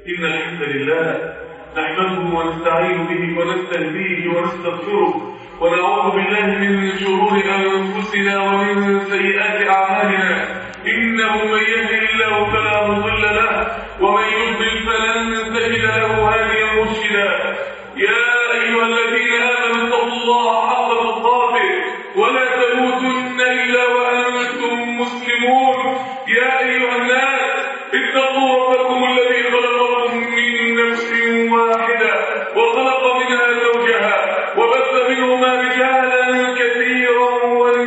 إن الحمد لله نحمده ونستعين به ونستهديه ونستغفره ونعوذ بالله من شرور أنفسنا ومن سيئات أعمالنا إنه من يهده الله فلا مضل له ومن يضلل فلن تجد له هاديا مرشدا يا أيها الذين آمنوا اتقوا الله حق تقاته ولا تموتن إلا وأنتم مسلمون يا أيها الناس اتقوا ربكم الذي خلقكم من نفس واحدة وخلق منها زوجها وبث منهما رجالا كثيرا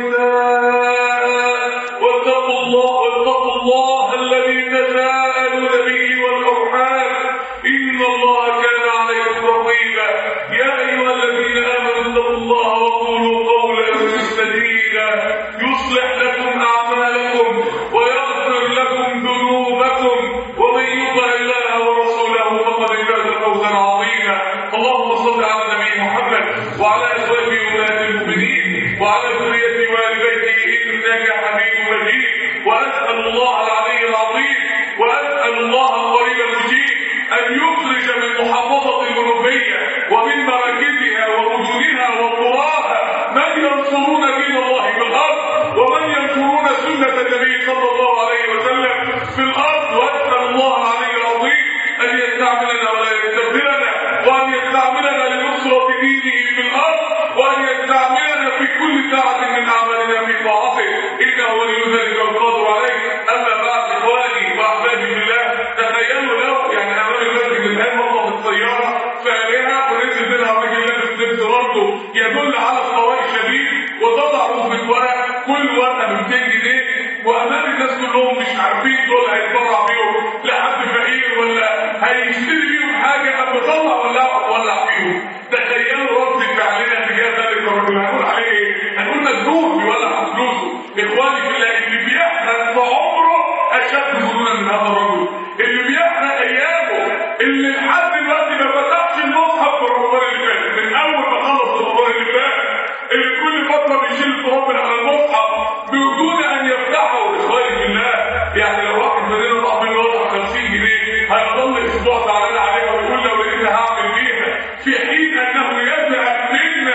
ونساء واتقوا الله واتقوا الله الذي تساءلون به والأرحام إن الله كان عليكم رقيبا يا أيها الذين آمنوا اتقوا الله وقولوا قولا سديدا يصلح لكم أعمالكم ويغفر لكم ذنوبكم ومن يطع الله ورسوله فقد فاز فوزا عظيما اللهم صل على النبي محمد وعلى ازواجه امهات المؤمنين وعلى ذريه والديه انك حميد مجيد واسال الله العلي العظيم واسال الله القريب المجيب ان يخرج من محافظه المنوفيه ومن مراكزها ومدنها وقراها من ينصرون دين الله في الارض ومن ينصرون سنه النبي صلى الله عليه وسلم في الارض واسال الله العلي العظيم ان يستعملنا ولا يستبدلنا وان يستعملنا لنصره دينه في الارض وان يستعملنا في كل ساعه من اعمالنا في طاعته انه ولي ذلك والقادر عليه اما بعد اخواني واحبابي بالله تخيلوا لو يعني امام المسجد الان وقفت السياره فارهه ونزل منها راجل لابس لبس برضه يدل على الطوارئ الشديد وطلع ركبه ورق كل ورقه ب 200 جنيه وامام الناس كلهم مش عارفين دول هيتبرع بيهم لحد فقير ولا هيشتري بيهم حاجه اما طلع ولا ولع بيهم تخيلوا رد فعلنا تجاه ذلك الرجل هنقول عليه ايه؟ هنقول مجنون بيولع فلوسه اخواني في الله اللي بيحرق في عمره اشد جنونا من هذا الرجل اللي بيحرق ايامه اللي لحد دلوقتي ما فتحش المصحف في رمضان اللي فات من اول ما خلص رمضان اللي فات اللي كل فتره بيشيل التراب من على المصحف بدون ان يفتحه اخواني في الله يعني لو واحد مننا ضاع منه وضع 50 جنيه هيظل اسبوع زعلان عليها ويقول لو لقيتها هعمل بيها في حين انه يذهب منا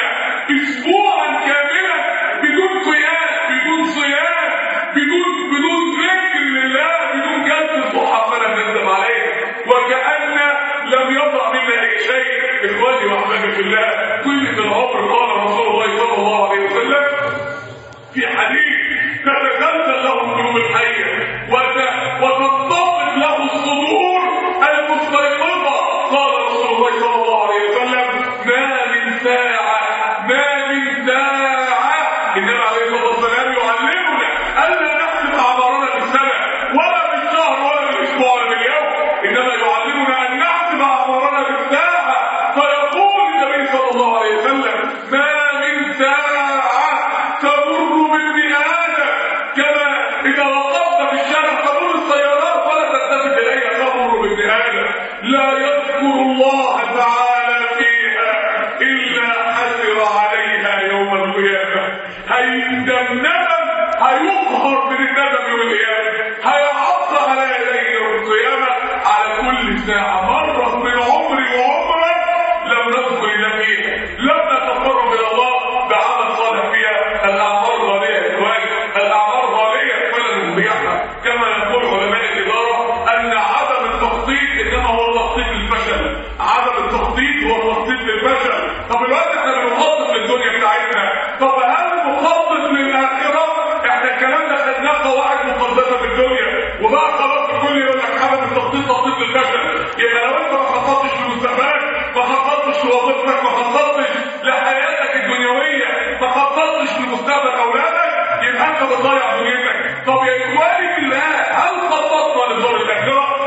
اسبوعا كاملا بدون قيام بدون صيام بدون بدون ذكر لله بدون جلسه محمله نندم عليها وكأن لم يضع منا اي شيء اخواني واحبابي في الله كل العمر قال رسول الله صلى الله عليه وسلم في حديث تتزلزل له القلوب الحيه وت- وتنطبق له الصدور المستيقظه قال رسول الله صلى الله عليه وسلم ما من ساعه ما من ساعه النبي عليه الصلاه والسلام يعلمنا الا نحسب اعمارنا في السنه ولا بالشهر ولا بالاسبوع ولا باليوم انما يعلمنا ان نحسب اعمارنا بالساعه فيقول النبي صلى الله عليه وسلم ما من ساعه تمر بابن ادم كما اذا وقفت في الشارع تمر السيارات ولا تلتفت اليها تمر بابن ادم لا يذكر الله تعالى فيها الا حسر عليها يوم القيامه هيندم ندم هيقهر من الندم يوم القيامه هيعض على يديه يوم القيامه على كل ساعه مرت من عمري وعمرك لم نذكر الله فيها لم نتقرب الى الله بعمل صالح فيها الاعمار غاليه يا اخواني الاعمار غاليه فلا نضيعها كما يقول علماء الاداره ان عدم التخطيط انما هو التخطيط للفشل عدم التخطيط هو التخطيط للفشل طب الوقت احنا بنخطط للدنيا بتاعتنا طب هل نخطط للاخره احنا الكلام ده خدناه قواعد مقدسه في الدنيا وبقى خلاص الكل يقول لك عدم التخطيط تخطيط للفشل يبقى لو انت ما خططتش لمستقبلك ما خططتش لوظيفتك ما خططتش لحياتك الدنيويه ما خططتش لمستقبل اولادك يبقى انت بتضيع دنيتك طب يا اخواني في الله هل خططنا لدار الاخره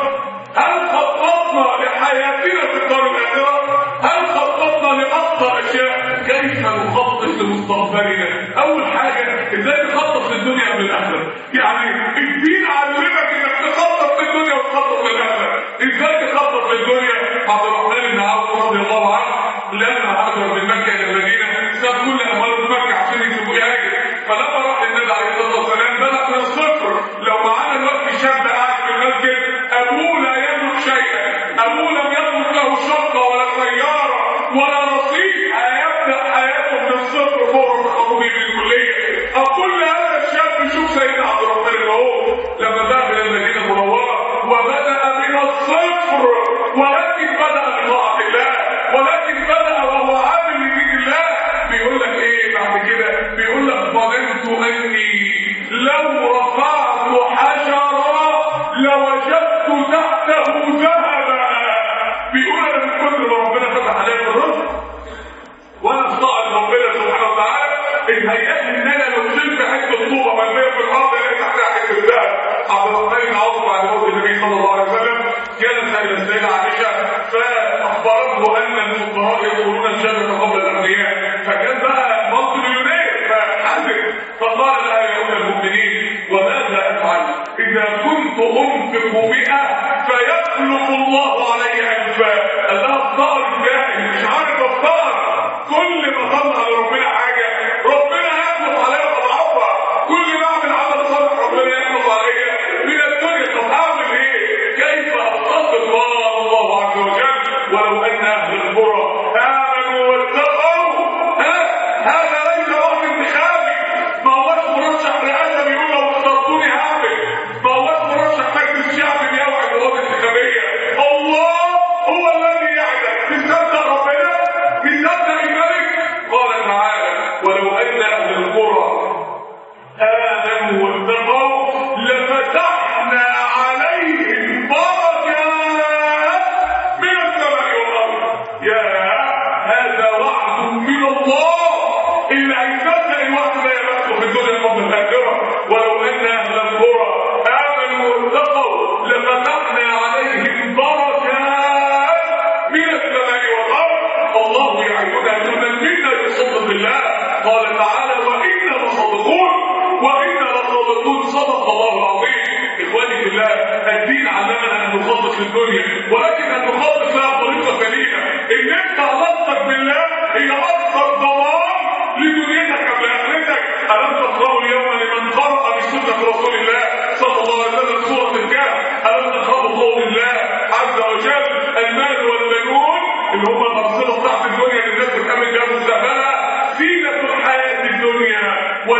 هل خططنا لحياتنا في الدار الاخره هل خططنا لافضل اشياء كيف نخطط لمستقبلنا اول حاجه ازاي نخطط للدنيا قبل الاخره يعني الدين علمك انك تخطط للدنيا وتخطط للاخره ازاي تخطط للدنيا عبد الرحمن بن عوف رضي الله عنه لما هاجر من مكه الى المدينه ساب كل امواله في مكه عشان يسيبوا يهاجر فلما راح النبي عليه الصلاه والسلام بدا من الصفر لو معانا دلوقتي شاب قاعد في المسجد ابوه لا يملك شيئا ابوه لم يترك له شقه ولا سياره ولا رصيد هيبدا حياته من الصفر فوق تخرجه من الكليه او كل هذا الشاب يشوف سيدنا عبد الرحمن المعوف لما ذهب الى المدينه المنوره وبدا من الصفر ولكن بدا بطاعه الله ولكن بدا وهو عامل لدين الله بيقول لك ايه بعد كده بيقول لك ظننت اني لو رفعت حجرا لوجدت تحته ذهبا بيقول انا من كتر ما ربنا فتح عليا في الرزق وانا استعرض ربنا سبحانه وتعالى ان هيئني ان انا لو شلت حته طوبه مرميه في الارض الاقي تحتها حته ذهب عبد الرحمن بن عوف بعد موت النبي صلى الله عليه وسلم كانت سيده السيده عائشه فاخبرته ان الفقراء يدخلون الجنه قبل الاغنياء فكان بقى مالتي مليونير فحزن فقال لها يا ام المؤمنين وماذا افعل اذا كنت انفق مئة فيخلق الله علي الفا قال لها الطائر الجاهل مش عارف الطائر كل ما طلع لربنا حاجه ربنا يخلق عليها اضعافها كل ما اعمل عمل صالح ربنا يخلق عليا من الدنيا طب اعمل ايه؟ كيف اتصل الله الله عز وجل ولو ان اهل القرى امنوا واتقوا ها هذا ليس وقت انتخابي ما هوش مرشح رئاسه بيقول لو اخترتوني هعمل ما هوش مرشح مجلس شعبي بيوعد بوابه انتخابيه الله هو الذي يعلم تصدق ربنا تصدق الملك قال تعالى ولو ان اهل القرى آمنوا واتقوا لفتحنا عليهم بركات من السماء والأرض يا هذا وعد من الله اللي هيصدق الوعد ده يبقى في الدنيا قبل الآخرة ولو أن أهل القرى آمنوا واتقوا لفتحنا عليهم بركات من السماء والأرض الله يعيننا أن منا بصدق الله قال تعالى وإنا لصادقون وإنا لصادقون صدق الله العظيم إخواني في الله الدين علمنا أن نخطط للدنيا ولكن أن نخطط لها بطريقة سليمة إن أنت علاقتك بالله هي أكثر ضمان لدنيتك قبل آخرتك ألم تقرأوا اليوم لمن قرأ بسنة رسول الله صلى الله عليه وسلم سورة الكهف ألم تقرأوا قول الله عز وجل المال والبنون اللي هم الأمثلة بتاعت الدنيا اللي الناس بتعمل جنب مستقبلها زينة الحياة الدنيا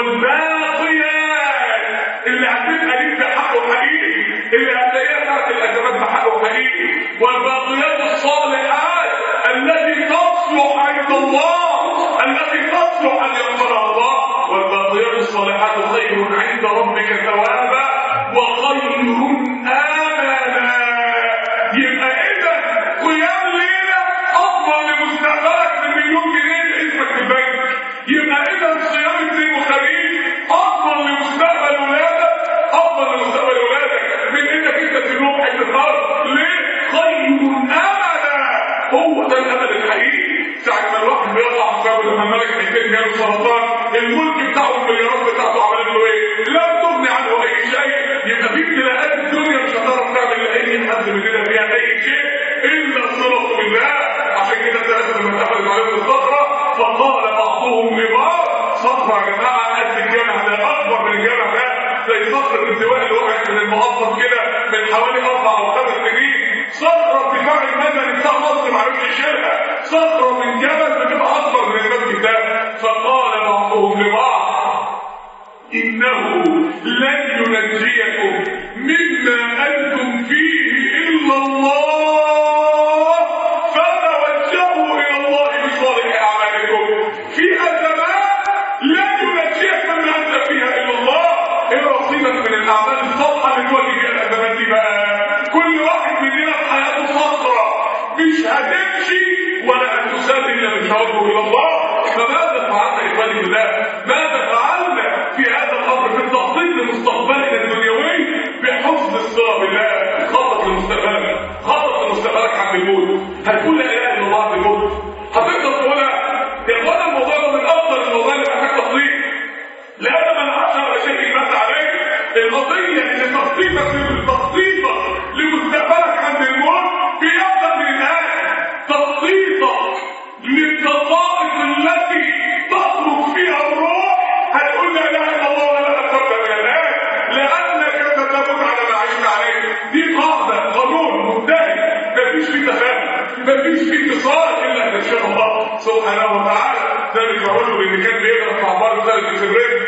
والباقيات اللي هتبقى ليك بحقه حقيقي اللي هتلاقيها تحت الأزمات بحقه حقيقي والباقيات الصالحات التي تصلح عند الله التي تصلح أن يغفرها الله والباقيات الصالحات خير عند ربك ثوابا وخير آملا يبقى إذا قيام ليلة أفضل لمستقبلك من مليون جنيه اسمك في البنك يبقى إذا صيام اثنين وخميس أفضل لمستقبل ولادك أفضل لمستقبل ولادك من إنك أنت تنوم حيث الأرض ليه؟ خير أملا هو ده الأمل الحقيقي ساعة ما الواحد بيقع في باب لما ملك حيتين جاله سرطان الملك بتاعه المليارات بتاعته عملت له إيه؟ لا تغني عنه أي شيء يبقى في ابتلاءات الدنيا مش هتعرف تعمل لأي حد مننا فيها أي شيء إلا الصلة بالله عشان كده الثلاثة لما اتقفلت عليهم الصخرة فقال بعضهم لبعض صخرة يا جماعة قد الجامع ده أكبر من الجامع ده زي صخرة الدواء اللي وقعت من المقطم كده من حوالي أربع أو خمس سنين صخرة الدفاع المدني بتاع مصر ما عرفش يشيلها صخرة من جبل بتبقى أكبر من المسجد ده فقال بعضهم لبعض إنه لن ينجيكم مما أنتم فيه إلا الله فتوجهوا إلى الله بصالح أعمالكم في أزمات لن ينجيك مما أنت فيها إلا الله إيه رصيدك من الأعمال الصالحة اللي تواجه بيها الأزمات دي بقى كل واحد مننا في حياته صخرة مش هتمشي ولا هتساد إلا بتوجه إلى الله فماذا فعلنا إخواني بالله؟ ماذا فعلنا في هذا الأمر في التخطيط لمستقبلنا الدنيوي بحسن الصلة بالله خطط لمستقبلك خطط لمستقبلك عند الموت هتقول لا إله إلا الله عند الموت هتقدر تقولها يا إخوانا الموضوع ده من أفضل الموضوع اللي محتاج تخطيط لأن من عشر أشياء مات عليه القضية إن تخطيطك تخطيطك لمستقبلك عند الموت بيبدأ من الآن تخطيطك للدقائق التي تخرج فيها الروح هتقول لا اله الا الله ولا تكبر من الان لانك ستموت على ما عشت عليه دي قاعده قانون منتهي مفيش مفيش فيه اتصال الا ان شاء الله سبحانه وتعالى ذلك الرجل اللي كان بيقرا في اخبار ذلك في الرزق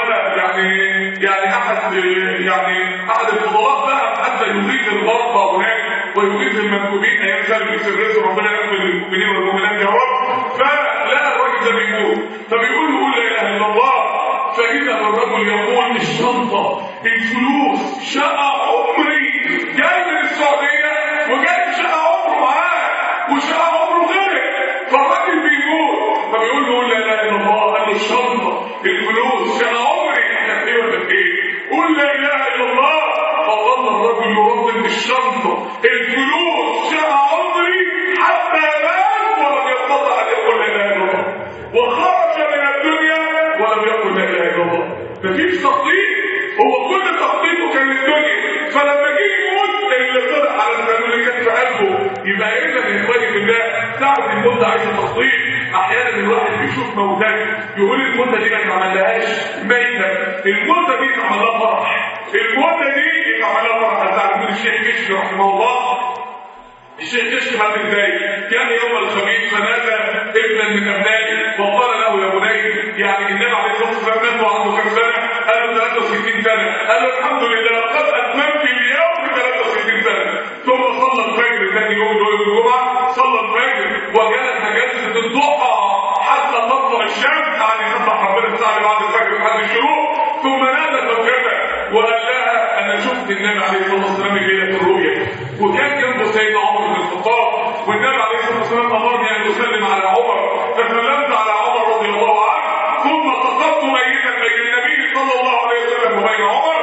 ويعني يعني احد يعني احد الفضلاء بقى حتى يغيث المرضى هناك ويغيث المنكوبين ايام ذلك في الرزق ربنا يقبل المؤمنين والمؤمنات يا رب فلا الراجل ده بيقول فبيقول له قول لا اله الا الله فإذا الرجل يقول الشنطة الفلوس شقة عمري جاي من السعودية وجاي شقة عمره معاه وشقة عمره غير فالراجل بيقول فبيقول له قول لا اله الا الله قال له الشنطة الفلوس شقة عمري احنا في ايه ولا في ايه؟ قول لا اله الا الله فظل الرجل يردد الشنطة الفلوس شقة عمري حتى مات ولم يستطع ان يقول لا اله الا الله وخرج من الدنيا ولم يقل لا اله الا الله مفيش تخطيط هو كل تخطيطه كان للدنيا فلما جه يموت اللي طلع على القانون اللي كان في قلبه يبقى اذا يا اخواني بالله ساعه الموت عايزه تخطيط احيانا الواحد بيشوف موتات يقول الموتة دي ما اتعملهاش ميتة الموتة دي اتعمل لها فرح الموتة دي اتعمل لها فرح انت عارفين الشيخ كشك رحمه الله الشيخ كشك مات ازاي؟ كان يوم الخميس فنادى ابنا من ابنائي وقال له يا بني يعني النبي عليه الصلاه والسلام مات وعنده كام سنه؟ قال له 63 سنه قال له الحمد لله قد اتممت اليوم 63 سنه ثم صلى الفجر ثاني يوم يوم الجمعه صلى الفجر وجلس جلسه الضحى حتى تطلع الشمس يعني يصبح ربنا الساعه بعد الفجر لحد الشروق ثم نادى زوجته وقال لها انا شفت النبي عليه الصلاه والسلام في ليله الرؤيا وكان جنبه سيدنا عمر بن الخطاب والنبي عليه الصلاه والسلام امرني ان اسلم على عمر فسلمت على عمر رضي الله عنه ثم سقطت ميتا بين النبي صلى الله عليه وسلم وبين عمر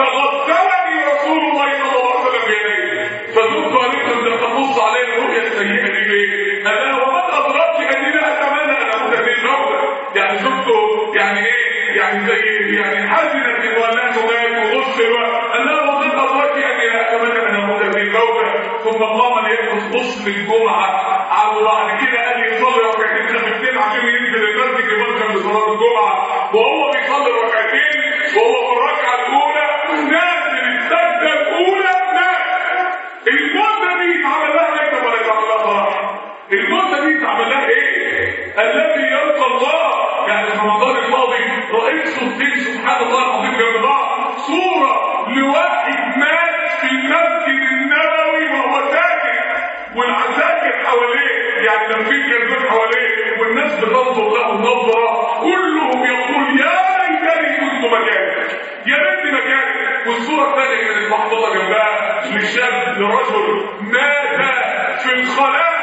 فغسلني رسول الله صلى الله عليه وسلم بيديه فزرت عليك ان تقص علي الرؤيا السيئه دي ليه؟ قال لها ومن ادركت اني لا اتمنى ان اموت في الموت يعني شفته يعني ايه؟ يعني زي يعني حزنت ان ولاه مات وغسل قال لها ومن ادركت اني لا اتمنى ان اموت في الموت ثم قام ليأخذ غسل الجمعه وبعد كده قال يصلي ركعتين خفيفتين عشان ينزل المسجد يبكر بصلاه الجمعه وهو بيصلي ركعتين وهو في الركعه الاولى نازل السجده الاولى نازل المده دي اتعمل لها ميتة ولا اتعمل لها فرح؟ المده دي اتعمل لها ايه؟ الذي يلقى الله يعني في رمضان الماضي رأيت صورتين سبحان الله العظيم جنب بعض صورة لواحد مات في المسجد النبوي وهو ساكت والعساكر حواليه يعني لافين كذبين حواليه والناس بتنظر له نظرة كلهم يقول يا ليتني كنت مكانك يا ريت مكانك والصورة الثانية كانت محطوطة جنبها لشاب لرجل مات في الخلاء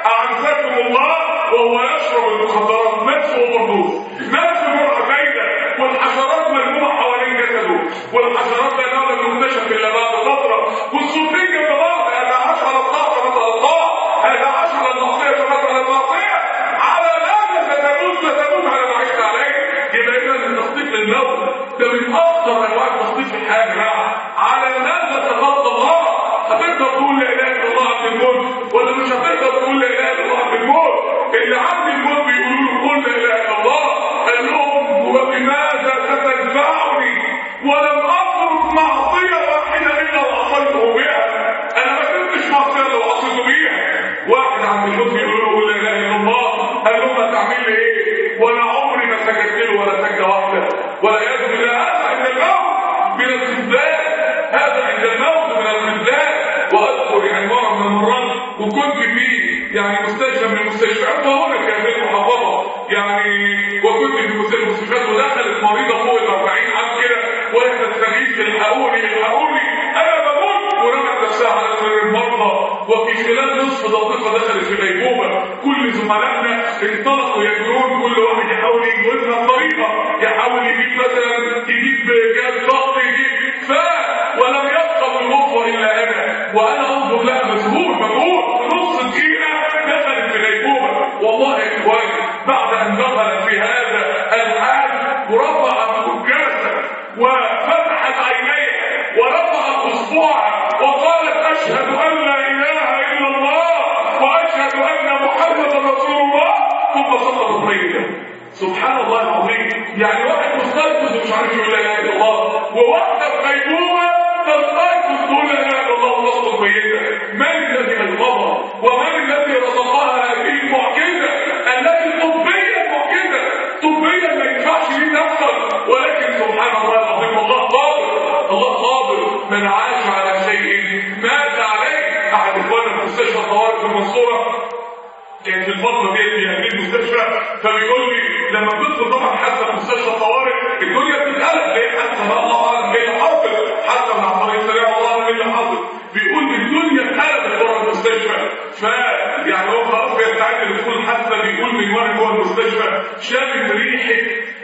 أعزكم الله وهو يشرب المخدرات مات في اوفردوز مات في جرعة بايدة والحشرات ملمومة حوالين جسده والحشرات لا نوع لم تكتشف إلا بعد فترة والصوتين جنب بعض هذا عاش على الله فمات على الله هذا عاش على المعصية فمات على المعصية على ماذا ستموت ستموت على ما عشت عليه يبقى إذا التصديق للموت ده من أكثر أنواع التصديق في الحياة يا جماعة على ماذا تفضل الله هتقدر تقول لا إله إلا الله عند الموت ولا مش هتقدر تقول لا إله إلا الله عند الموت اللي عند الموت بيقولوا له قل لا إله إلا الله قال لهم وبماذا ستنفعني ولم أترك معصية واحدة إلا وعصيته بها أنا ما كنتش معصية لو عصيته بيها واحد عند الموت بيقول له قل لا إله إلا الله قال لهم هتعمل لي إيه وأنا عمري ما سجدت له ولا سجدة واحدة ولا يجب إلا هذا عند الموت من الخذلان هذا عند الموت من الخذلان واذكر يعني مره من المرات وكنت في يعني مستشفى من المستشفيات وهنا كانت المحافظه يعني وكنت في مستشفى المستشفيات ودخلت مريضه فوق ال 40 عام كده وهي تستغيث الحقوني الحقوني انا بموت ورمت نفسها على سرير المرضى وفي خلال نصف دقيقه دخلت في غيبوبه كل زملائنا انطلقوا يجرون كل واحد يحاول يجوزها بطريقه يحاول يجيب مثلا يجيب جهاز ضغط يجيب ف ولم يبقى في الغرفه الا انا وانا انظر لها مسهول مجهول في نص دقيقه دخلت في غيبوبه والله يا اخواني بعد ان دخلت في هذا الحال ورفعت كركاسه وفتحت عينيها ورفعت اصبعها وقالت اشهد ان لا اله الا الله واشهد ان محمدا رسول الله ثم سقطت ميتا سبحان الله العظيم يعني واحد مستيقظ ومش عارف يقول لا اله الا الله وواحده في غيبوبه تستيقظ تقول لا اله الا الله وتسقط ميتا من الذي اغضبها ومن الذي مستشفى طوارئ في المنصوره كان في الفتره ديت في هذه المستشفى فبيقول لي لما كنت طبعا حتى في مستشفى طوارئ الدنيا بتتقلب ليه حتى بقى الله اعلم ايه اللي حاصل حتى مع طريق سريع الله اعلم ايه اللي حاصل بيقول الدنيا اتقلبت بره المستشفى ف يعني هو خلاص بيستعد لدخول حتى بيقول من وانا جوه المستشفى شامم ريحه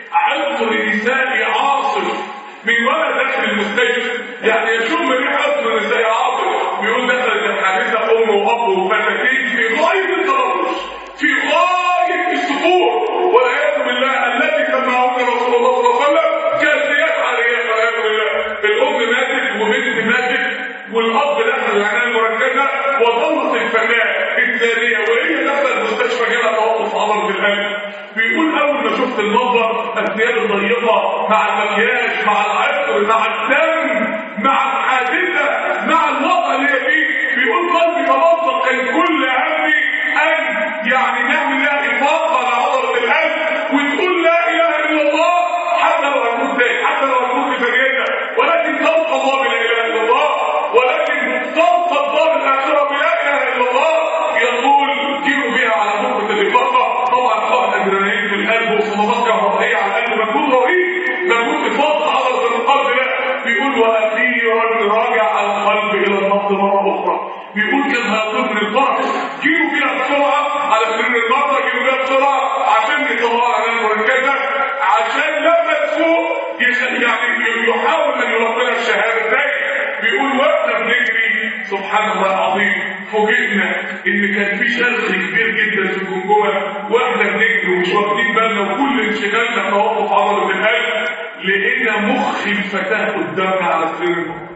عطر نسائي عاصف من وانا داخل المستشفى يعني يشم ريحه عطر نسائي عاصف بيقول دخلت الحادثه ام واب وفتاكين في غايه التضرر في غايه السفور والعياذ بالله التي سمعهن رسول الله صلى الله عليه وسلم كاسيات عاريات والعياذ بالله الام ماتت وبنت ماتت والاب دخل العنايه المركزه وظلت الفتاه الثانيه وهي داخله المستشفى جالها توقف عضله القلب بيقول اول ما شفت المنظر الثياب الضيقه مع المكياج مع العطر مع الدم مع الحادثه مع الوضع اللي هي فيه بيقول قلبي تبطل كان كل همي ان يعني نعمل لها افاقه على عضله القلب وتقول لا اله الا الله حتى لو هتموت تاني حتى لو هتموت في سجينه ولكن تلقى الله بلا اله الا الله ولكن تلقى الله الاخره بلا اله الا الله يقول جيبوا بها على نقطه الافاقه طبعا طبعا ادرينالين في القلب وصدمات كهربائيه على القلب مجهود رهيب مجهود افاقه عضله القلب ده بيقول واخيرا راجع القلب الى النبض مره اخرى بيقول كان هيطلب من الفرح جيبوا بيها بسرعه على سرير المرضى جيبوا بيها بسرعه عشان يطلعوا على المركزه عشان لما تفوق يعني يحاول ان يلقنها الشهاده ازاي بيقول واحنا بنجري سبحان الله العظيم فوجئنا ان كان في شرخ كبير جدا في الجمجمه واحنا بنجري ومش واخدين بالنا وكل انشغالنا توقف عضله القلب لقينا مخ الفتاه قدامنا على سرير المرضى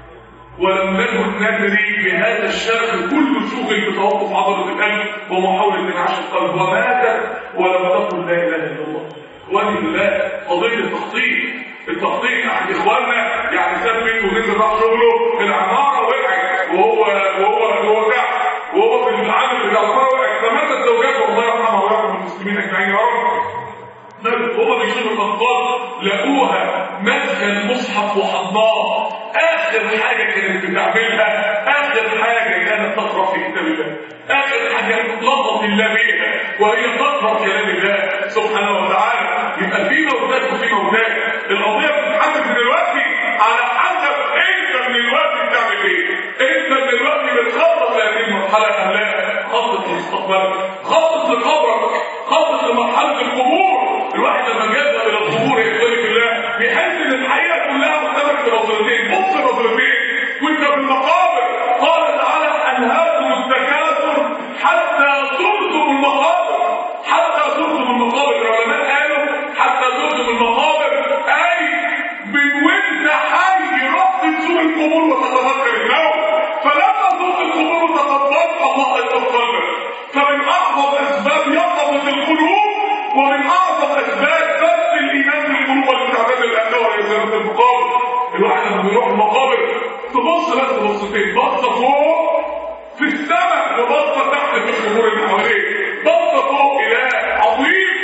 ولم نكن ندري بهذا الشرخ كله شغل بتوقف عضله القلب ومحاوله انعاش القلب وماتت ولم تقل لا اله الا الله اخواني بالله قضيه التخطيط التخطيط احد اخواننا يعني ساب بيته ونزل راح شغله العماره وقعت وهو وهو وهو تحت وهو في العمل بتاع العماره وقعت فماتت زوجاته الله يرحمها ويرحم المسلمين اجمعين يا رب هو بيشوف الاطفال لقوها ماسكه المصحف وحضناه اخر حاجه كانت بتعملها اخر حاجه كانت تقرا في كتاب الله اخر حاجه تلطف الله بيها وهي تقرا كلام الله سبحانه وتعالى يبقى في موتات وفي موتات القضيه بتتحدث دلوقتي على حسب انت من الوقت بتعمل ايه انت من الوقت بتخطط لهذه المرحله ام لا خطط لمستقبلك خطط لقبرك خطط لمرحله القبور الواحد لما بيذهب الى القبور يقول بالله بيحس ان الحقيقه كلها مختلفه في نظرتين بص نظرتين وانت في المقابر قال تعالى انهاكم التكاثر حتى زرتم المقابر حتى زرتم المقابر العلماء قالوا حتى زرتم المقابر اي من وانت حي رحت تزور القبور وتتذكر الموت فلما زرت القبور وتقبلت الله يتقبلك فمن اعظم اسباب يقظه القلوب ومن اعظم اسباب بث الايمان في القلوب والاستعداد للاخره هي زياره المقابر الواحد لما بيروح المقابر تبص بس بصتين بصه فوق في السماء وبصه تحت في القبور اللي حواليه بصه فوق اله عظيم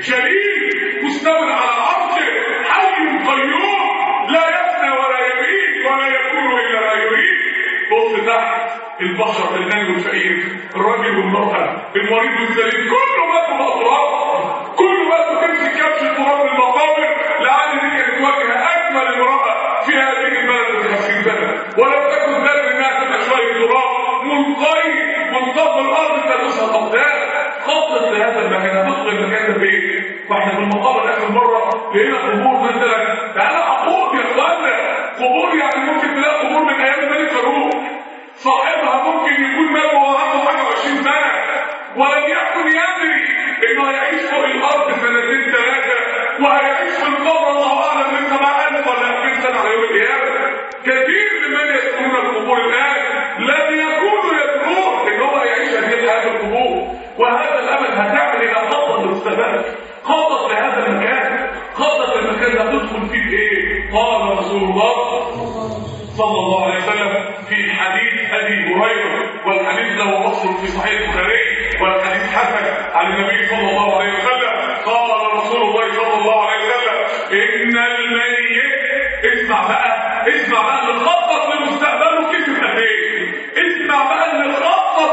جليل مستمر على عرشه حي قيوم لا يفنى ولا يميت ولا يكون الا ما يريد بص تحت البشر الغني والفقير الراجل والمرأة المريض والسليم كله مات بأطراف كله مات تمسك كبش التراب المقابر لعل دي كانت واجهة أجمل امرأة في هذه البلد في 50 سنة ولم تكن ذلك انها تبقى شوية تراب منقي منقض الأرض تلوثها أقدام خطط لهذا المكان هتدخل المكان ده فين؟ واحنا في المقابر آخر مرة لقينا قبور مثلا تعالى قبور يا اخوانا قبور يعني ممكن تلاقي قبور من أيام الملك فاروق صاحبها ممكن يكون مات وهو عنده حاجه 20 سنه ولم يكن يدري انه هيعيش فوق الارض سنتين ثلاثه وهيعيش في القبر الله اعلم لسه مع 1000 ولا 2000 سنه على يوم القيامه كثير ممن يدخلون القبور الان لم يكونوا يدرون ان هو هيعيش هذه الحياه في القبور وهذا الامل هتعمل الى خطط لمستقبلك خطط لهذا المكان خطط المكان ده تدخل فيه بايه قال رسول الله صلى الله عليه وسلم في حديث ابي هريره والحديث له اصل في صحيح البخاري والحديث حسن عن النبي صلى الله عليه وسلم قال رسول الله صلى الله عليه وسلم ان الميت اسمع بقى اسمع بقى اللي خطط لمستقبله كلمه قد ايه اسمع بقى اللي خطط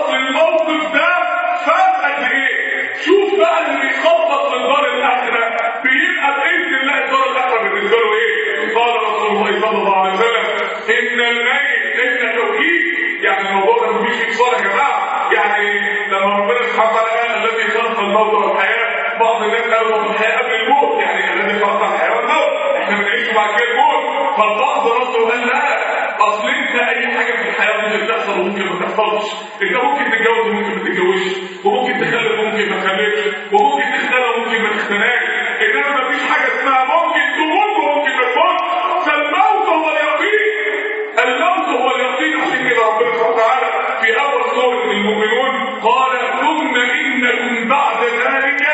فالبعض رده قال لا اصل انت اي حاجه في الحياه ممكن تحصل وممكن ما تحصلش انت ممكن تتجوز وممكن ما تتجوزش وممكن تخلف وممكن ما تخلفش وممكن تختنى وممكن ما تختناش انما ما فيش حاجه اسمها ممكن تموت وممكن ما تموتش فالموت هو اليقين الموت هو اليقين عشان كده ربنا سبحانه وتعالى في اول سوره المؤمنون قال ثم انكم بعد ذلك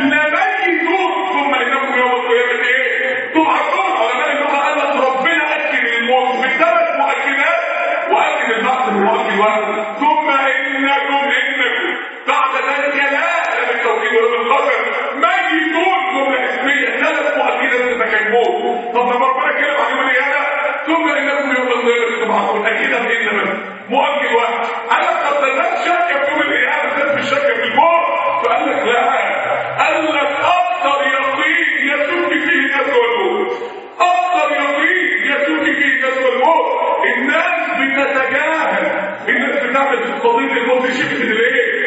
لميتون ثم انكم يوم القيامه ايه؟ تبعثون علماء اللغه قال لك ربنا اكد الموت بثلاث مؤكدات واكد البعث بمؤكد واحد ثم انكم انكم بعد ذلك لا لا بالتوكيد ولا بالقدر ميتون جمله اسميه ثلاث مؤكدات انك موت طب لما ربنا اتكلم عن يوم القيامه ثم انكم يوم القيامه تبعثون اكيد بان بس مؤكد واحد قال لك طب ده الناس شاكه في يوم القيامه الناس مش شاكه في الموت فقال لك لا قال لك اكثر يقين يسوق فيه الناس والموت اكثر يقين يسوق فيه الناس والموت الناس بتتجاهل الناس بتعمل في قضيه الموت شبه الايه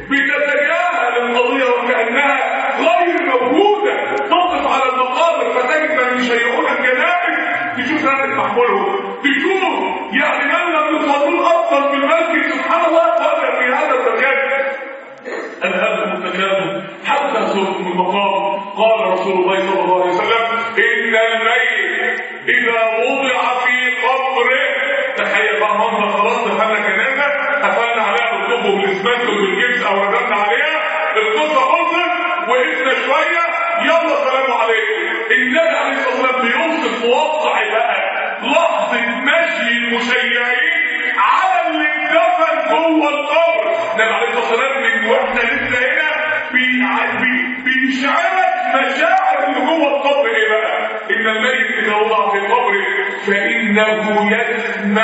بتتجاهل القضيه وكانها غير موجوده تقف على المقابر فتجد من يشيعون الجنائز تشوف هذا محمولهم تشوف يعني من لم يصلون اصلا في المسجد سبحان الله ولا في هذا المكان الهاب المتكامل حتى صرت من المقام قال رسول الله صلى الله عليه وسلم ان الميت اذا وضع في قبره تخيل بقى منظر خلاص دخلنا جنازه قفلنا عليها بالطب بالاسمنت وبالجبس او ردنا عليها القصه خلصت وقفنا شويه يلا سلام عليكم النبي عليه الصلاه والسلام بيوصف واقع بقى لحظه مشي المشيعين على اللي اتدفن جوه القبر النبي عليه الصلاه والسلام من واحنا لسه هنا بي- بي- بيشعرك مشاعر اللي جوه القبر ايه بقى؟ ان الميت اذا وضع في قبره فانه يسمع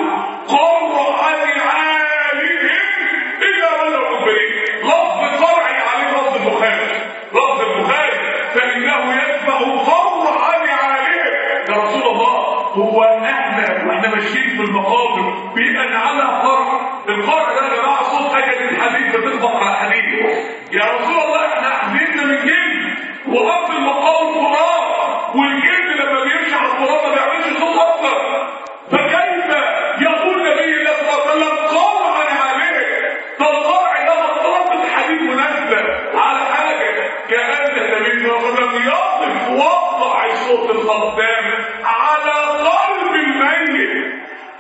قرع نعالهم اذا ولوا مدبرين لفظ قرعي عليه لفظ البخاري لفظ البخاري فانه يسمع قرع نعالهم يا رسول الله هو احنا واحنا ماشيين في المقابر بيبقى على قرع القرع ده يا جماعه صوت اجل الحديد بتخبط على حديد يا رسول الله احنا حديدنا من جلد وارض المقابر تراب والجلد لما بيمشي على التراب ما بيعملش صوت اصلا فكيف يقول نبي الله صلى الله عليه وسلم قرعا عليه فالقرع ده مطلب الحديد منزل على حاجه كان النبي صلى الله عليه وسلم يقف وضع صوت الخدام على قلب الميت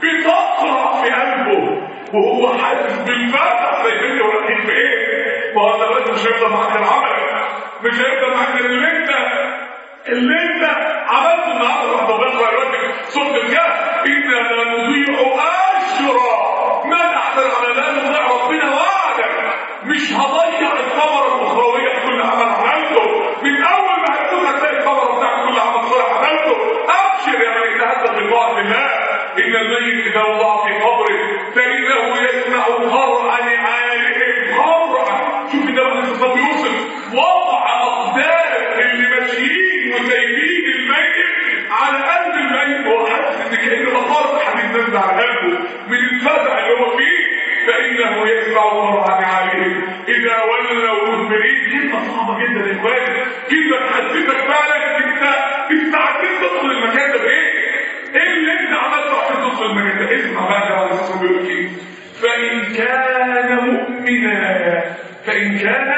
بتقرع في قلبه وهو حاسس بالفتح زي ما انت رايحين في ايه؟ ما هو انت بس مش هيفضل معاك العمل مش هيفضل معاك اللي انت اللي انت عملته النهارده لما بقرا دلوقتي سوره الكهف انا لا نضيع اجر من احسن على لا نضيع ربنا وعدك مش هضيع الثمره الاخرويه في كل عمل عملته من اول ما هتكون هتلاقي الثمره بتاعت كل عمل صالح عملته ابشر يا من اجتهدت في طاعه الله ان الميت اذا وضع في قبره فانه يسمع قرع نعالهم قرع شوف النبي عليه الصلاه والسلام يوصف وضع اقدام اللي ماشيين وسايبين الميت على قلب الميت وهو حاسس ان كانه مطار حديد نزل على قلبه من الفزع اللي هو فيه فانه يسمع قرع نعالهم اذا ولوا مدبرين كلمه صعبه جدا يا اخواني كلمه تحسسك فعلا انت استعديت تدخل المكان ده بايه؟ ايه اللي انت عملته عشان تدخل المكان ده؟ اسمع بقى ده عليه الصلاه والسلام بيقول ايه؟ فان كان مؤمنا فان كان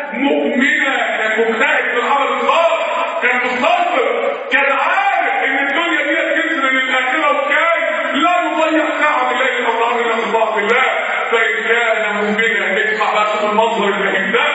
مؤمنا كان مجتهد في العمل الصالح كان مستغفر كان عارف ان الدنيا دي كنز من الاخره وكان لا يضيع ساعه من ليل او نهار الا في طاعه الله فان كان مؤمنا اسمع بقى شوف المنظر البهيم ده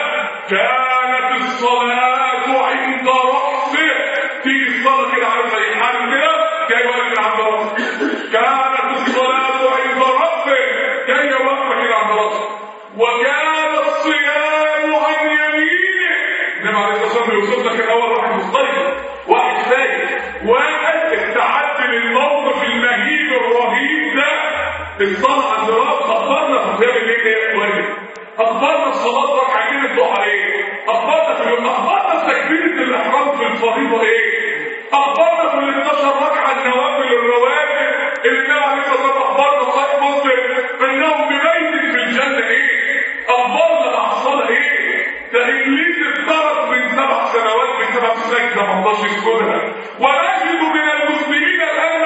كانت الصلاه عند راسه تيجي الصلاه كده عارف زي حال كده جاي واقف من عند راسه كانت الصلاه عند راسه جاي واقفه كده عند راسه وكان الصيام عن يمينه النبي عليه الصلاه والسلام بيوصف لك الاول واحد مستيقظ واحد سايق واحد استعد للموقف المهيب الرهيب ده الصلاه عند راسه اخبرنا في قيام الليل ايه يا اخواني اخبرنا الصلاه ركعتين الضحى ايه اخبرنا في اليوم اخبرنا في تكبيره الاحرام في الفريضه ايه اخبرنا في ال 12 ركعه النوافل الرواتب اللي النبي عليه الصلاه والسلام اخبرنا صحيح مسلم انهم ببيت في الجنه ايه اخبرنا مع الصلاه ايه ده ابليس اتطرد من سبع سنوات من سبع سنوات ما رضاش يسكنها ونجد من المسلمين الان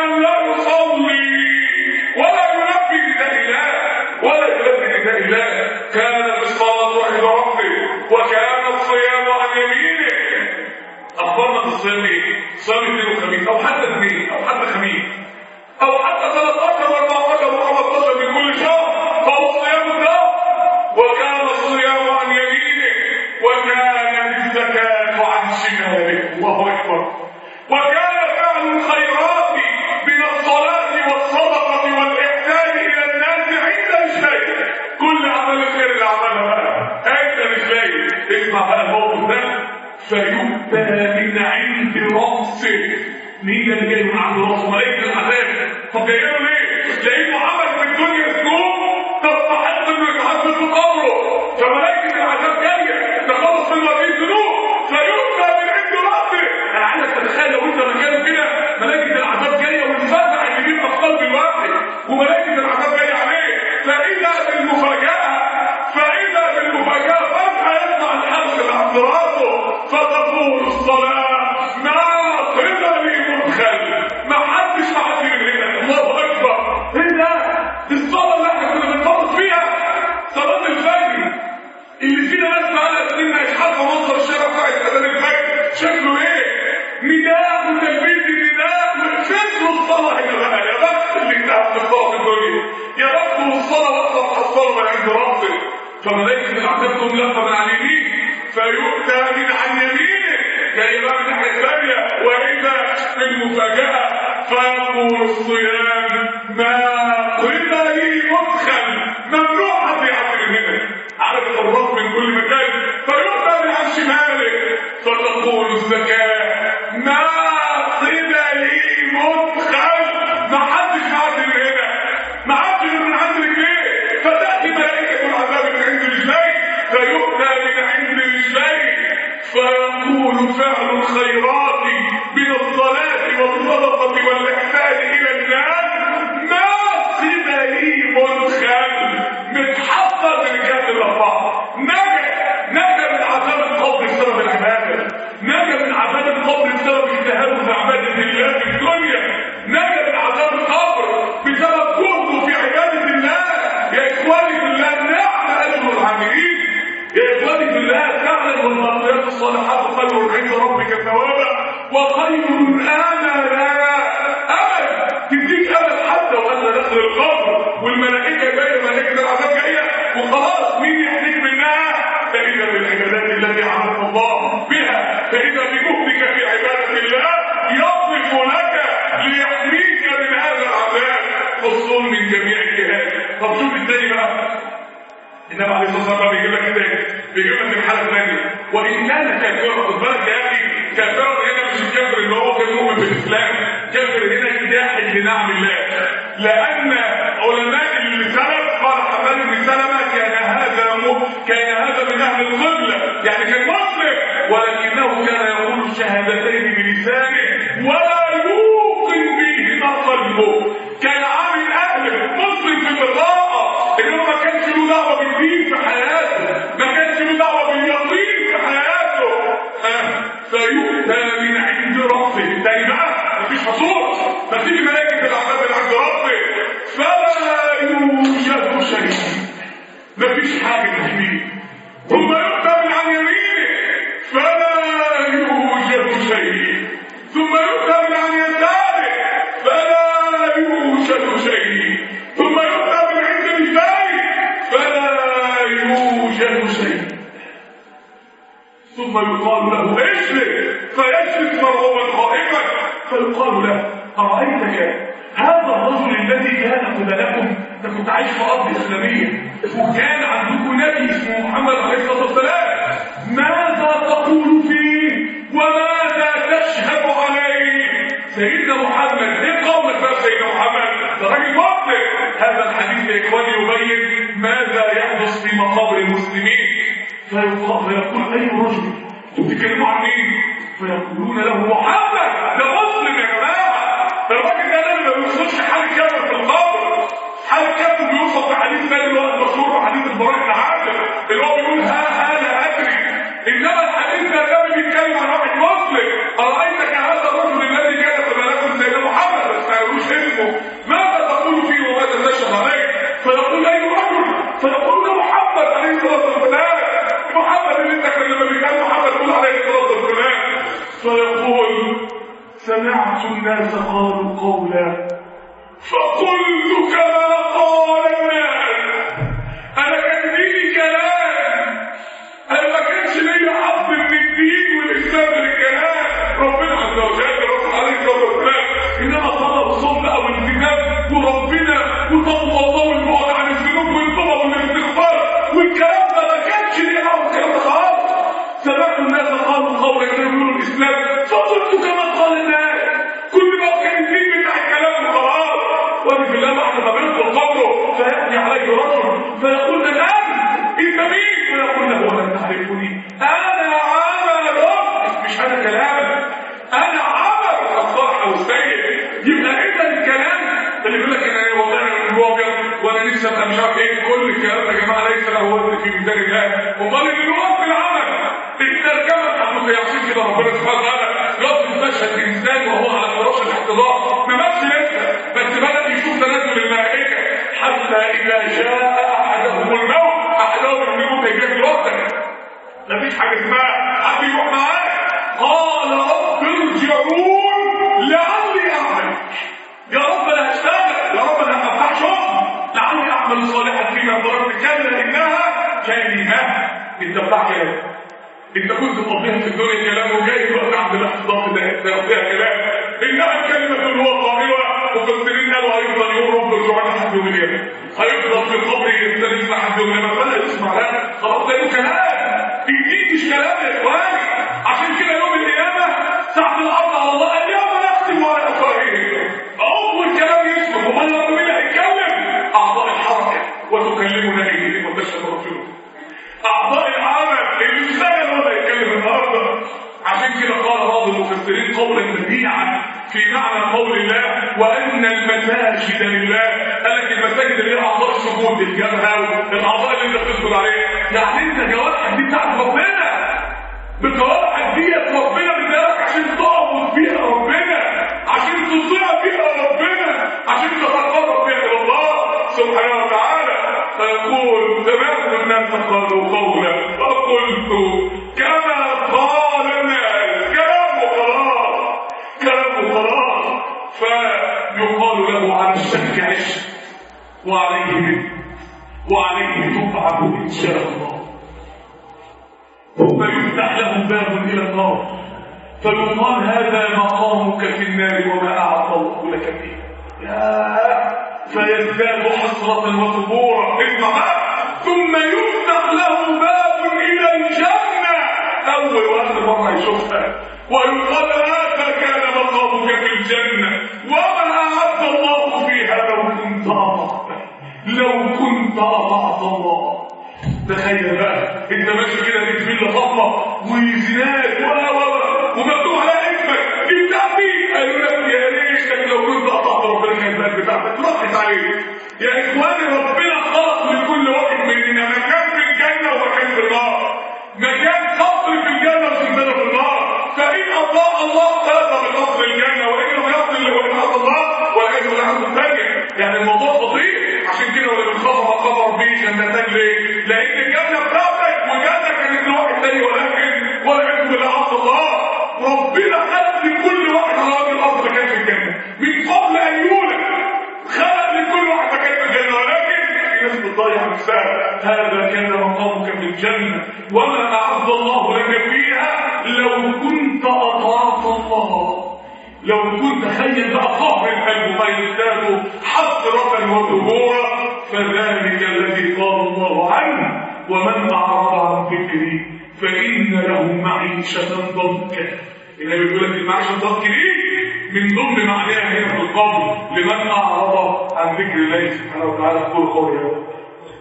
اكبر وكان فعل الخيرات من الصلاه والصدقه والاحسان الى الناس عند الشيء كل عمل الخير اللي عملها بقى انت مش لاقي اسمع بقى الموقف ده فيؤتى من عند راسه مين اللي جاي من عند راسه ملائكه العذاب طب جاي له ليه؟ لانه عمل في الدنيا ذنوب تستحق انه يتحاسب في قبره فملائكه العذاب جايه تخلص من هذه الذنوب فيؤتى من عند راسه انا عايزك تتخيل لو انت مكانه كده ملائكه العذاب جايه والفزع اللي بيبقى في قلب الواحد وملائكه العذاب جايه عليه فاذا بالمفاجاه فاذا بالمفاجاه فجاه يطلع الحرس من عند راسه فتقول الصلاه ما قبلي مدخل ما حدش معدي من هنا الله اكبر ايه ده؟ دي الصلاه اللي احنا كنا بنفرط فيها صلاه الفجر اللي فينا ناس بقالها سنين مش عارفه منظر الشارع بتاع اذان الفجر شكله ايه؟ نداء وتلبيه النداء وفكر الصلاه هنا بقى يا بخت اللي انتهى في الصلاه في الدنيا يا بخت والصلاه واقفه محصله من عند ربك فملائكه العذاب تقوم لفه من على اليمين فيؤتى من عن يمينه جاي بقى من الناحيه الثانيه واذا المفاجاه فيقول الصيام ما قبلي مدخل ممنوع حد يعدي من هنا عارف الحراس من كل مكان فيؤتى من عن شماله فتقول الزكاه ما قبلي مدخل ما حدش معدي من هنا ما عدش من عند رجليه فتاتي ملائكه العذاب من عند رجليه فيؤتى من عند رجليه فيقول فعل الخيرات من الصلاة والصدقة والإحسان إلى الناس ما قبلي مدخل متحصل من الجهة الأربعة نجا نجا من عذاب القبر بسبب العبادة نجا من عذاب القبر بسبب اجتهاده في عبادة الله في الدنيا نجا من عذاب القبر بسبب جهده في عبادة الله يا إخواني في الله نعم أجر العاملين يا إخواني في الله فعلا والباقيات الصالحات خير عند ربك ثوابا وخير آملا أمل تديك أمل حتى وأنت داخل القبر والملائكة جاية ملائكة العذاب جاية وخلاص مين يحتاج منها فإذا بالعبادات التي عمل الله بها فإذا بجهدك في عبادة الله يصرف لك ليحميك من هذا العذاب والظلم من جميع الجهات طب شوف الثاني بقى النبي عليه الصلاه والسلام بيجيب لك تاني بيجيب لك الحاله الثانيه وان كان كافرا خد بالك يا اخي كافرا هنا مش الكافر اللي هو كان مؤمن بالاسلام كافر هنا جاحد لنعم الله لان علماء السلف قال حماد بن سلمه كان هذا م... كان هذا من اهل القبله يعني كان مسلم ولكنه كان يقول الشهادتين بلسانه ولا يوقن بهما قلبه كان عامل اهله مسلم في البطاقه انه ما كانش له دعوه بالدين في حياته ما كانش له دعوه باليقين في حياته فيؤتى من عند ربه تاني بقى مفيش حصول فتيجي ملائكه العذاب من عند ربه فلا يوجد شيء مفيش حاجه تحميه ثم يؤتى من عن يمينه فلا يوجد شيء ثم يؤتى من عن يساره فلا يوجد شيء ثم يؤتى من عند رجليه فلا يوجد شيء ثم يقال له اسلم فيسلك مرغوبا خائفا فيقال له ارايتك هذا الرجل الذي كان قبلكم ده كنت عايش في ارض اسلاميه وكان عندكم نبي اسمه محمد عليه الصلاه والسلام ماذا تقول فيه وماذا تشهد عليه سيدنا محمد ايه قولك بقى سيدنا محمد ده راجل مسلم هذا الحديث يا اخواني يبين ماذا يحدث في مقابر المسلمين فيقول فيقول اي رجل تتكلموا عن مين فيقولون له محمد ده مسلم يا جماعه الراجل ده لما بيوصلش حال كامل في القبر حال كامل بيوصف في حديث ثاني اللي هو المشهور حديث البراء بن عازب اللي هو بيقول ها انا ادري انما الحديث ده ده بيتكلم عن واحد مسلم ارايتك هذا الرجل الذي كان في ملكه سيدنا محمد بس ما يقولوش اسمه ماذا تقول فيه وماذا تشهد عليه فيقول اي رجل فيقول له محمد عليه الصلاه والسلام محمد اللي انت كان لما بيتكلم محمد تقول عليه الصلاه والسلام فيقول سمعت الناس قالوا قولا فقلت كما قال الناس انا كان ديني كلام انا ما كانش ليا حظ من الدين والاسلام للكلام ربنا قالوا قولا كانوا يقولوا الاسلام فقلت كما قال الناس كل ما كان الدين بتاع الكلام وخلاص وادي في الله بعد ما بيدخل قبره فياتي عليه رجل فيقول له نعم انت مين فيقول له ولا تعرفني انا عمل مش انا كلام انا عمل الصالح والسيء يبقى انت الكلام اللي بيقول لك انا والله انا من جوه ابيض وانا لسه ابقى مش عارف ايه كل الكلام ده يا جماعه ليس له وزن في ميزان الله امال اللي له في العمل الترجمه بتاعته عشان كده ربنا سبحانه وتعالى يصف مشهد الانسان وهو على فراش الاحتضار ما ماتش لسه بس بدا يشوف تنزل الملائكه حتى اذا جاء احدهم الموت احدهم الموت هيجي وقتك مفيش حاجه اسمها حد يروح معاه قال رب ارجعون لعلي اعمل يا رب انا هشتغل يا رب انا هفتح شغل لعلي اعمل صالحا فيما تركت كلا انها كلمه انت بتاع كلام انت كنت تقضيها في الدنيا كلام وجاي دلوقتي عند الاحتضار ده تقضيها كلام انها كلمه هو قائلها مفسرين قالوا هيفضل يقول رب ارجعون لحد يوم القيامه هيفضل في القبر يستنى يسمع حد يوم القيامه فلا يسمع لا خلاص ده كلام الدين مش كلام يا اخواني عشان كده يوم القيامه ساعه الارض على الله اليوم نختم على افواههم اول كلام يسمع امال لما مين هيتكلم اعضاء الحركه وتكلمنا ايديهم وتشهد رسولهم اعضاء العمل اللي اشتغل ولا يتكلم النهارده عشان كده قال بعض المفسرين قولا بديعا في معنى قول الله وان المساجد لله قال لك المساجد اللي هي اعضاء السجود الجبهه الاعضاء اللي انت بتسجد عليها يعني انت جوارحك دي بتاعت ربنا بجوارحك ديت ربنا بدالك عشان تعبد فيها ربنا عشان تطيع فيها ربنا عشان تتقرب فيها الى الله سبحانه وتعالى فيقول سمعت الناس قالوا قولا فقلت كما قال الناس كلام وخلاص كلام وخلاص فيقال له على الشك عش وعليه وعليه تبعث ان شاء الله ثم يفتح له باب الى النار فيقال هذا مقامك في النار وما اعطى الله لك فيه يا فيزداد حسرة وثبورا اسمع بقى ثم يفتح له باب الى الجنة اول واحد مرة يشوفها ويقال هذا كان مقامك في الجنة وما اعد الله فيها لو كنت اطعت لو كنت اطعت الله تخيل بقى انت ماشي كده في فيلا فاطمه وزناد ولا ولا ومكتوب عليها اسمك دي بتاعتي قالوا لك يا ريتك لو كنت قطعت ربنا كان الباب بتاعتك راحت عليك يا اخواني ربنا خلق لكل واحد مننا مكان في الجنه ومكان في النار مكان قصر في الجنه وسندنا في النار فان اطاع الله فاز بقصر الجنه وان لم يصل وان اطاع الله والعياذ بالله عنده الثانيه يعني الموضوع خطير عشان كده ولا بنخاف خبر بيه جنتان ليه؟ لان الجنه بتاعتك وجنه كانت لواحد تاني ولكن والعياذ بالله عبد الله ربنا خلق لكل واحد على وجه الارض مكان في الجنه من قبل ان يولد خلق لكل واحد مكان في الجنه ولكن في ناس بتضيع نفسها هذا كان مقامك في الجنه وما اعد الله لك فيها لو كنت اطعت الله لو كنت تخيل بقى قهر القلب ما يزداد حسرة وثبورا فذلك الذي قال الله عنه ومن أعرض عن ذكري فإن له معيشة ضنكا النبي بيقول لك المعيشة الضنك دي من ضمن معناها هنا في القول لمن أعرض عن ذكر الله سبحانه وتعالى قول قولي يا رب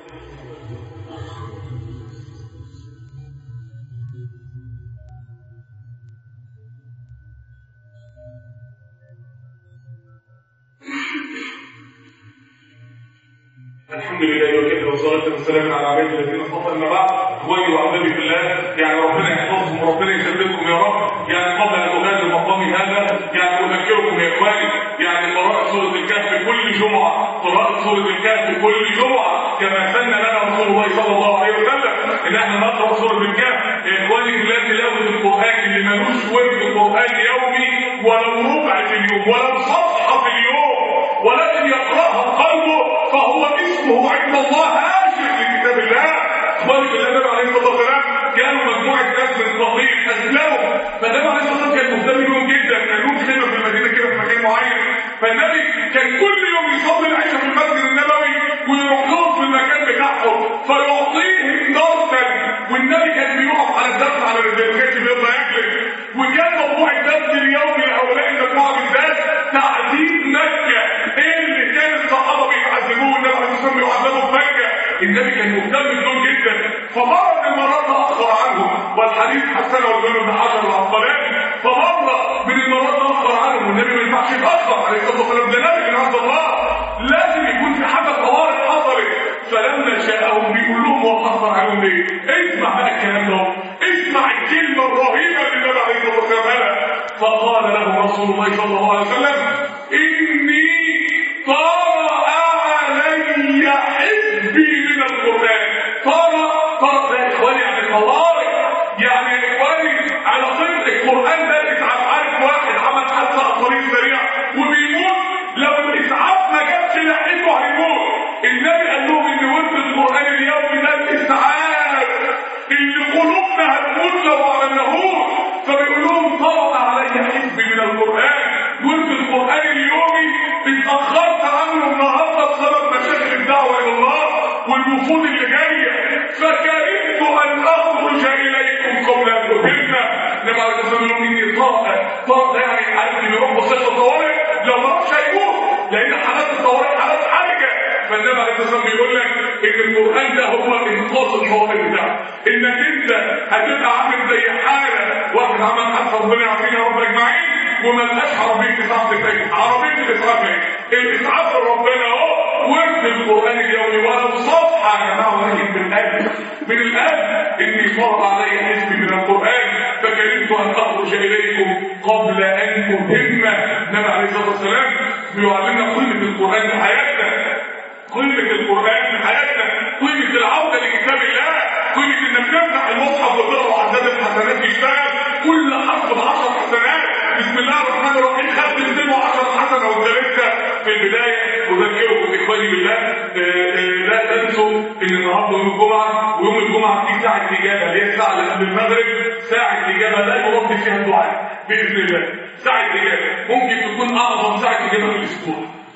الحمد لله وكفى والصلاة والسلام على عباد الذين اصطفى اما بعد اخواني واحبابي في الله يعني ربنا يحفظكم وربنا يسددكم يا رب يعني قبل ان اغادر مقامي هذا يعني اذكركم يا اخواني يعني قراءة سورة الكهف كل جمعة قراءة سورة الكهف كل جمعة كما سن لنا رسول الله صلى الله عليه وسلم ان احنا نقرا سورة الكهف يا اخواني في الله تلاوة القرآن اللي ملوش ورد قرآن يومي ولو ربع في اليوم ولو صفحة في اليوم ولكن يقرأها قلبه فهو اسمه عند الله هاشم لكتاب الله اخواني في النبي عليه الصلاه والسلام كانوا مجموعه ناس من الصغير اسلموا فالنبي عليه الصلاه والسلام كان مهتم بيهم جدا كان لهم خدمه في المدينه كده في مكان معين فالنبي كان كل يوم يصلي العشاء في المسجد النبوي ويروح لهم في المكان بتاعهم فيعطيهم درسا والنبي كان بيقف على الدرس على الرجال كانش بيرضى يجلس وكان موضوع الدرس اليومي لهؤلاء المجموعه بالذات تعذيب مكه ايه اللي كان الصحابه بيعذبوه النبي عليه الصلاه والسلام يعذبوا في مكه النبي كان مهتم بدول جدا فمره من المرات تاخر عنهم والحديث حسنه وابن بن حجر العسقلاني فمره من المرات تاخر عنهم والنبي ما ينفعش يتاخر عليه الصلاه والسلام ده نبي من عبد الله لازم يكون في حاجه طوارئ حصلت فلما جاءهم بيقول لهم هو حصل عليهم ليه؟ اسمع بقى الكلام ده اسمع الكلمه الرهيبه اللي النبي عليه الصلاه والسلام قالها فقال له رسول الله صلى الله عليه وسلم اني طرأ علي حزبي من القران طرأ طرأ ده يا اخواني يعني طوارئ يعني يا اخواني على طريق القران ده اسعاف عارف واحد عمل حادثه على طريق سريع وبيموت لو الاسعاف ما جابش لحقته هيموت النبي قال لهم ان ورد القران اليومي ده الاسعاف اللي قلوبنا هتموت لو ما عملناهوش فبيقول لهم طرأ علي حزبي من القران ورد القران اليومي اتاخرت عنه النهارده بسبب مشاكل الدعوه الى الله والوفود اللي جايه فكرهت ان اخرج اليكم قبل ان اهمنا النبي عليه الصلاه والسلام يقول اني طارئ طارئ يعني عارف اللي يروح مستشفى الطوارئ لو ما راحش هيموت لان حالات الطوارئ حالات حرجه فالنبي عليه الصلاه والسلام بيقول لك ان القران ده هو انقاذ الطوارئ بتاعك انك انت هتبقى عامل زي حاله واحد عمل حادثه ربنا يعافينا يا رب اجمعين وما لقاش عربيه اسعاف تتجه عربيه الاسعاف اهي الاسعاف ربنا اهو ورد القران اليومي ولو صفحه يا جماعه ولكن من القلب من القلب اني فرض علي حزبي من القران فكرهت ان اخرج اليكم قبل ان اهم النبي عليه الصلاه والسلام بيعلمنا قيمه القران في حياتنا قيمه القران في حياتنا قيمه العوده لكتاب الله قيمه انك تفتح المصحف وتقرا عدد الحسنات يشتغل كل حرف بعشر حسنات بسم الله الرحمن الرحيم خدت 210 حسنه وثالثه في البدايه اذكركم اخواني بالله آه، آه، لا تنسوا ان النهارده يوم الجمعه ويوم الجمعه في ساعه الاجابه اللي هي الساعه اللي قبل المغرب ساعه الاجابه لا يرد فيها الدعاء باذن الله ساعه الاجابه ممكن تكون اعظم ساعه اجابه في الاسبوع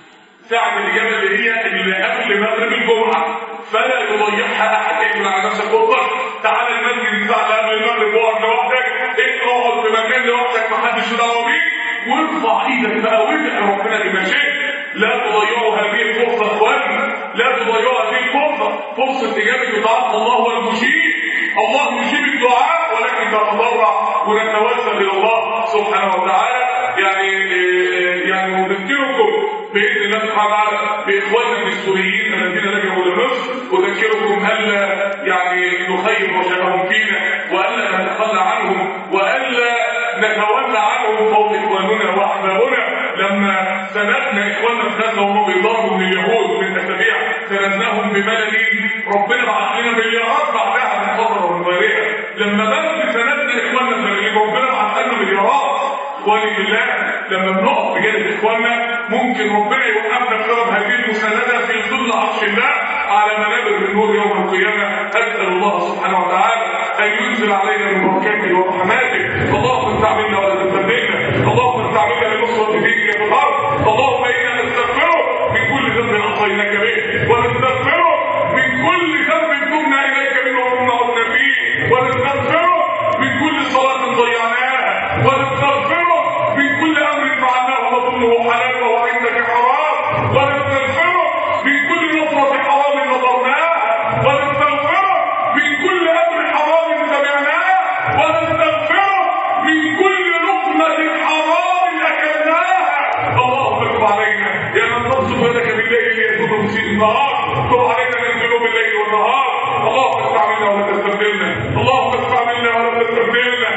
ساعة الإجابة اللي هي اللي قبل مغرب الجمعة فلا يضيعها أحد يقبل على نفسك وقتك تعال المسجد الساعة اللي قبل المغرب واقعد لوحدك اقعد في مكان لوحدك محدش دعوة بيك وارفع ايدك بقى وادعي ربنا بما شئت لا تضيعوا هذه الفرصة اخواني لا تضيعوا هذه الفرصة فرصة إجابة دعاء الله هو المجيب الله يجيب الدعاء ولكن نتضرع ونتوسل إلى الله سبحانه وتعالى يعني يعني نذكركم باذن الله سبحانه وتعالى باخواننا من السوريين الذين لجأوا لمصر اذكركم الا يعني نخيب رجاءهم فينا والا نتخلى عنهم والا نتولى عنهم فوق اخواننا واحبابنا لما سندنا اخواننا في غزه وهم بيضربوا من اليهود من اسابيع سندناهم بملايين ربنا بعت لنا مليارات بعدها من فتره ومن غيرها لما بس سندنا اخواننا في ربنا بعت لنا مليارات اخواني بالله لما بنقف بجانب اخواننا ممكن ربنا يوقفنا بسبب هذه المسانده في ظل عرش الله على منابر من نور يوم القيامه اسال الله سبحانه وتعالى ان ينزل علينا من بركاته ورحماته اللهم استعملنا ولا تستبدلنا اللهم استعملنا لنصره دينك في الارض اللهم انا نستغفرك من كل ذنب عصيناك به ونستغفرك من كل ذنب تبنا اليك منه ومما عدنا فيه ونستغفرك من كل صلاه ضيعناها ونستغفرك من كل امر فعلناه نظنه حلال وهو عندك حرام ونستغفرك من كل نصرة حرام نظرناها ونستغفرك من كل امر حرام سمعناه ونستغفرك من كل لقمة حرام اكلناها اللهم تب علينا يا من تصف لك بالليل يسود في النهار تب علينا من ذنوب الليل والنهار اللهم استعملنا ولا تستبدلنا اللهم استعملنا ولا تستبدلنا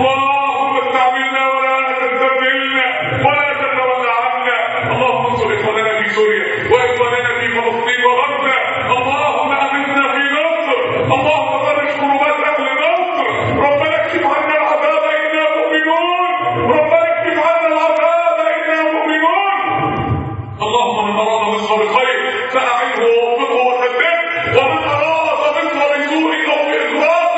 اللهم استعملنا ولا تستبدلنا ولا تتولى عنا اللهم انصر اخواننا في سوريا واخواننا في فلسطين وغزه اللهم امنا في مصر اللهم فرج كربات اهل مصر ربنا اكشف عنا العذاب انا مؤمنون ربنا اكشف عنا العذاب انا مؤمنون اللهم من اراد مصر بخير فاعنه ووفقه وسدده ومن اراد مصر بسوء او باخراج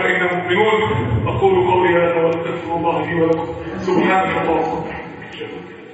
فإنا مؤمنون أقول قولي هذا وأستغفر الله لي ولكم سبحانك اللهم وبحمدك